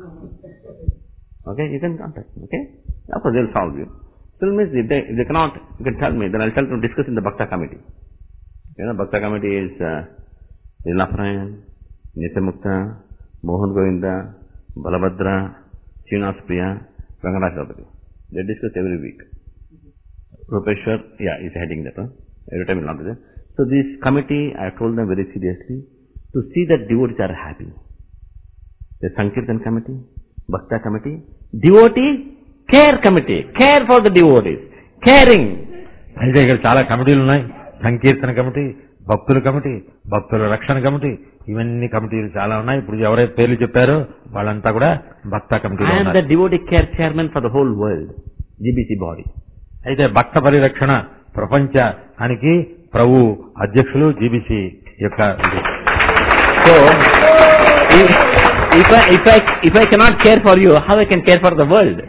Okay, you can contact me, okay? Of course, they'll solve you. Still means if they, if they cannot, you can tell me, then I'll tell them to discuss in the Bhakta committee. You know, Bhakta committee is uh, Lilaprayan, Nityamukta, Mohan Govinda, Balabhadra, Srinath Priya, Venkatacharapati. They discuss every week. Rupeshwar, yeah, is heading that. Huh? Every time he'll not be there. So this committee, I told them very seriously, to see that devotees are happy. The Sankirtan committee, Bhakta committee, devotee care committee, care for the devotees, caring. అయితే ఇక్కడ చాలా కమిటీలు ఉన్నాయి సంకీర్తన కమిటీ భక్తుల కమిటీ భక్తుల రక్షణ కమిటీ ఇవన్నీ కమిటీలు చాలా ఉన్నాయి ఇప్పుడు ఎవరైతే పేర్లు చెప్పారో వాళ్ళంతా కూడా భక్త కమిటీలో I am ఉన్నారు the devotee care chairman for the whole world, GBC body. అయితే భక్త పరిరక్షణ ప్రపంచానికి ప్రభు అధ్యక్షులు జీబీసీ యొక్క ఇది. So, if, if, I, if, I, if I cannot care for you, how I can care for the world?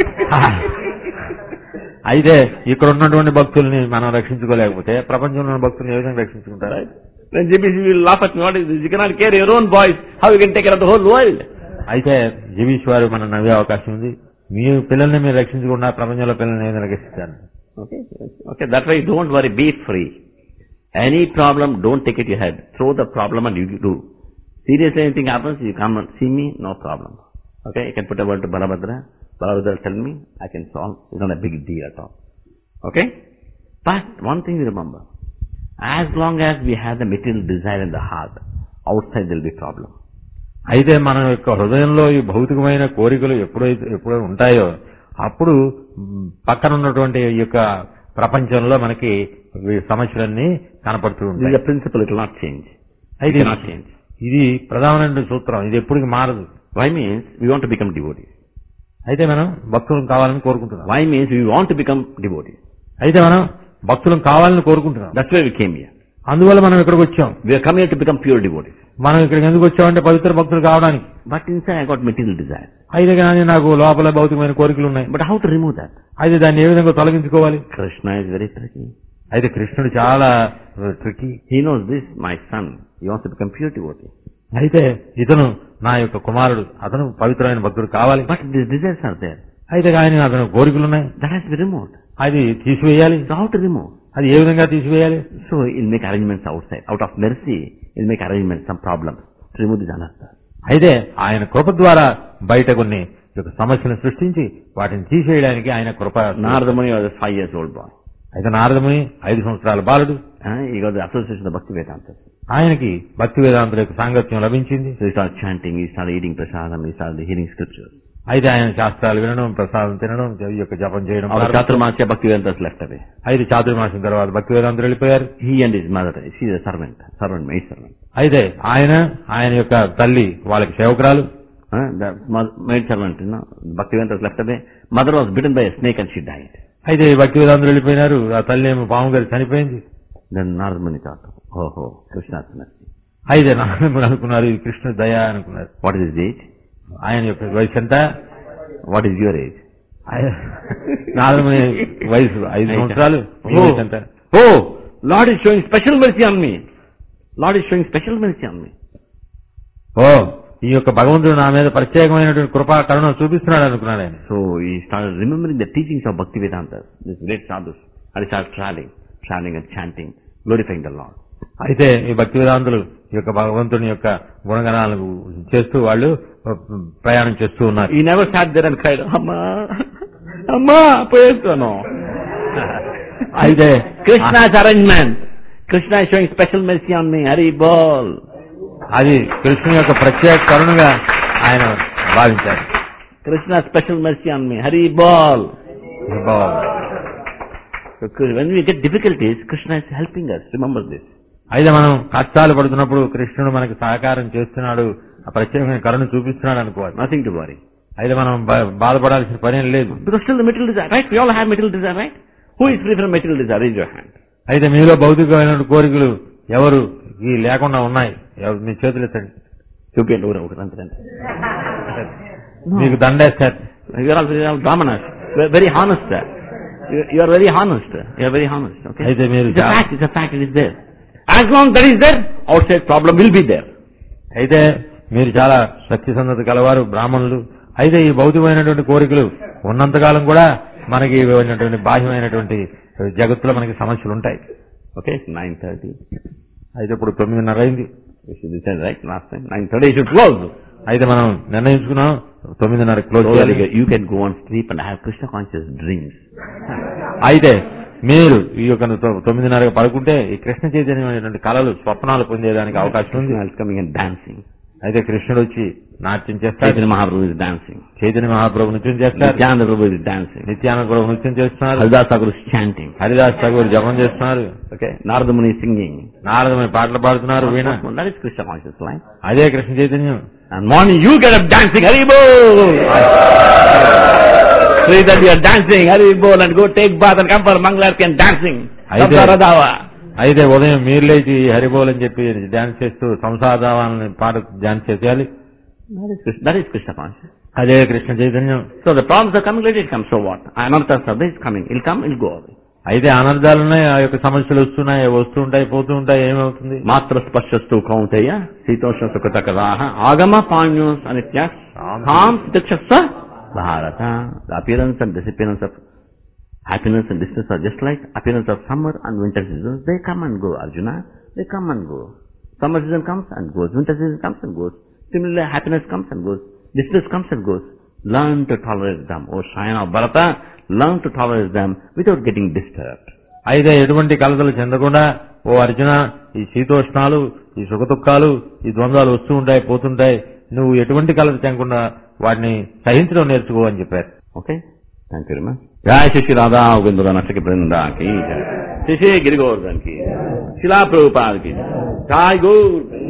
అయితే ఇక్కడ ఉన్నటువంటి భక్తుల్ని మనం రక్షించుకోలేకపోతే ప్రపంచంలో ఉన్న భక్తుల్ని ఏ విధంగా రక్షించుకుంటారు Then GBC will laugh at me, what is this? You cannot care your own boys, how you can take care of the whole world? అయితే జీబీసీ వారు మనం నవ్వే అవకాశం ఉంది మీ పిల్లల్ని మీరు రక్షించకుండా ప్రపంచంలో పిల్లల్ని ఏ విధంగా రక్షిస్తారు Okay, okay, that way don't worry, be free. Any problem, don't take it to your head. Throw the problem and you do. Seriously, anything happens, you come and see me, no problem. Okay, you can put a word to Balabhadra. Balabhadra will tell me, I can solve. It's not a big deal at all. Okay? But one thing you remember. As long as we have the material desire in the heart, outside there will be problem. అయితే మన యొక్క హృదయంలో ఈ భౌతికమైన కోరికలు ఎప్పుడైతే ఎప్పుడు ఉంటాయో అప్పుడు మ్, పక్కన ఉన్నటువంటి ఈ యొక్క ప్రపంచంలో మనకి ఈ సమస్యలన్నీ కనపడుతూ This is ఉంటాయి a principle, it will not change. It అయితే cannot change. ఇది ప్రధానమైన సూత్రం ఇది ఎప్పటికి మారదు Why means we want to become devotees. అయితే మనం భక్తులను కావాలని కోరుకుంటున్నాం Why means we want to become devotees. అయితే మనం భక్తులను కావాలని కోరుకుంటున్నాం That's why we came here. అందువల్ల మనం ఇక్కడికి వచ్చాం We are coming here to become pure devotees. మనం ఇక్కడికి ఎందుకు వచ్చామంటే పవిత్ర భక్తులు కావడానికి But inside I got material desire. అయితే కానీ నాకు లోపల భౌతికమైన కోరికలు ఉన్నాయి But how to remove that? అయితే దాన్ని ఏ విధంగా తొలగించుకోవాలి Krishna is very tricky. అయితే కృష్ణుడు చాలా tricky He knows this, my son. He wants to become pure devotee. అయితే ఇతను నా యొక్క కుమారుడు అతను పవిత్రమైన భక్తుడు కావాలి But these desires are there. అయితే కానీ అతను కోరికలు ఉన్నాయి That has to be removed. అది తీసివేయాలి So how to remove? అది ఏ విధంగా తీసివేయాలి So he'll make arrangements outside. Out of mercy, he'll make arrangements, some problems. To remove this anartha. అయితే ఆయన కృప ద్వారా బయట కొన్ని యొక్క సమస్యలను సృష్టించి వాటిని తీసేయడానికి ఆయన కృప Narada Muni was a five years old boy. అయితే నారదముని ఐదు సంవత్సరాల బాలుడు Uh, he got the association of the Bhakti Vedanta. ఆయనకి భక్తి వేదాంతుల యొక్క సాంగత్యం లభించింది So he started chanting, he started eating prasadam, he started hearing scriptures. అయితే ఆయన శాస్త్రాలు వినడం ప్రసాదం తినడం ఈ యొక్క జపం చేయడం Our Chaturmasya Bhakti Vedantas left away. అయితే చాతుర్మాసం తర్వాత భక్తి వేదాంతులు వెళ్ళిపోయారు He and his mother, she is a servant, servant, maid servant. అయితే ఆయన ఆయన యొక్క తల్లి వాళ్ళకి సేవకురాలు Uh, the mo- maid servant, you know, Bhakti Vedantas left away. Mother was bitten by a snake and she died. అయితే ఈ భక్తి వేదాంతులు వెళ్ళిపోయినారు ఆ తల్లి ఏమో పాము గారి చనిపోయింది Then Narada Muni thought, oh, oh, Krishna's mercy. అయితే నారదముని అనుకున్నారు ఇది కృష్ణుడి దయ అనుకున్నారు What is his age? ఆయన యొక్క వయసు ఎంత What is your age? ఆయన- నారదముని వయసు ఐదు సంవత్సరాలు మీ వయసు ఎంత Oh, Lord is showing special mercy on me. Lord is showing special mercy on me. ఓ ఈ యొక్క భగవంతుడు నా మీద ప్రత్యేకమైనటువంటి కృపా కరుణ చూపిస్తున్నాడు అనుకున్నాడు ఆయన So he started remembering the teachings of Bhakti Vedanta, this great sadhus, and he started traveling, traveling and chanting, glorifying the Lord. అయితే ఈ భక్తి వేదాంతులు ఈ యొక్క భగవంతుని యొక్క గుణగణాలను చేస్తూ వాళ్ళు ప్రయాణం చేస్తూ ఉన్నారు He never sat there and cried, Amma, Amma, Poyestano. అయితే Krishna's arrangement. Krishna is showing special mercy on me. Hari Bol. అది కృష్ణుని యొక్క ప్రత్యేక కరుణగా ఆయన భావించారు Krishna special mercy on me. Hari ball. బాగుంది. So, when we get difficulties, Krishna is helping us. Remember this. అయితే మనం కష్టాలు పడుతున్నప్పుడు కృష్ణుడు మనకి సహకారం చేస్తున్నాడు ఆ ప్రత్యేకమైన కరుణ చూపిస్తున్నాడు అనుకోవాలి Nothing to worry. అయితే మనం బా- బాధపడాల్సిన పనేం లేదు Because still the material desire, right? We all have material desire, right? Who is free from material desire? Raise your hand. అయితే మీలో భౌతికమైన కోరికలు ఎవరు ఈ లేకుండా ఉన్నాయి ఎవరు మీ చేతులు ఎత్తండి చూపించండి ఊరు ఒకటి అంతే అంతే. మీకు దండేస్తారు You are all you are all brahmanas. You are very honest. sir. You you are very honest. You are very honest. Okay? అయితే మీరు It's a చాలా- fact. It's a fact. It is there. As long that is there, outside problem will be there. అయితే మీరు చాలా సత్యసంధత కలవారు బ్రాహ్మణులు అయితే ఈ భౌతికమైనటువంటి కోరికలు ఉన్నంతకాలం కూడా మనకి ఉన్నటువంటి బాహ్యమైనటువంటి జగత్తులో మనకి సమస్యలు ఉంటాయి Okay? 9.30. అయితే ఇప్పుడు తొమ్మిదిన్నర అయింది We should decide, right? Last time. 9.30 should close. అయితే మనం నిర్ణయించుకున్నాం తొమ్మిదిన్నర క్లోజ్ So చేయాలి that you can go on sleep and have Krishna conscious dreams. అయితే మీరు ఈ యొక్క తొ- తొమ్మిదిన్నర పడుకుంటే ఈ కృష్ణ చైతన్యమైనటువంటి కళలు స్వప్నాలు పొందేదానికి అవకాశం ఉంది Krishna is coming and dancing. అయితే కృష్ణుడు వచ్చి నాట్యం చేస్తాడు Chaitanya Mahaprabhu is dancing. Chaitanya మహాప్రభు నృత్యం చేస్తారు Nityananda Prabhu is dancing. Nityananda ప్రభు నృత్యం చేస్తున్నారు Haridas Thakur is chanting. Haridas Tagore జపం చేస్తున్నారు Okay? Narada Muni is singing. నారదమైన పాటలు పాడుతున్నారు వీణ That is Krishna conscious life. అదే కృష్ణ చైతన్యం And morning you get up dancing, Haribo! so that you are dancing, Haribo, and go take bath and come for Mangalarti and dancing. I did. Samsaradava. అయితే ఉదయం మీరు లేచి హరిబోల్ అని చెప్పి డాన్స్ చేస్తూ సంసాదావాలని పాట డాన్స్ చేయాలి That is Krishna, that is Krishna conscious. అదే కృష్ణ చైతన్యం So the problems are coming, let it come. So what? Anartha Sabha is coming. It'll come, it'll go away. అయితే అనర్థాలు ఉన్నాయి ఆ యొక్క సమస్యలు వస్తున్నాయి వస్తూ ఉంటాయి పోతూ ఉంటాయి ఏమవుతుంది మాత్ర స్పర్శస్తు కౌంతయ్య శీతోష్ణ సుఖతకరాహ ఆగమ పాణ్యోస్ అనిత్య కామ్ ప్రత్యక్ష భారత the appearance and disappearance of happiness and distress are just like appearance of summer and winter seasons. They come and go, Arjuna. They come and go. Summer season comes and goes. Winter season comes and goes. Similarly, happiness comes and goes. Distress comes and goes. Learn to tolerate them. O Shayana of Bharata, learn to tolerate them without getting disturbed. అయితే ఎటువంటి కలతలు చెందకుండా ఓ అర్జున ఈ శీతోష్ణాలు ఈ సుఖదుఖాలు ఈ ద్వంద్వాలు వస్తూ ఉంటాయి పోతుంటాయి నువ్వు ఎటువంటి కలత చెందకుండా వాటిని సహించడం నేర్చుకో అని చెప్పారు Okay? Thank you very much. Jai Shri Shri Radha Govindra Nashaki Brinda ki Jai. Shri Shri Giri Govardhan ki Shila Prabhupada ki Jai Gaur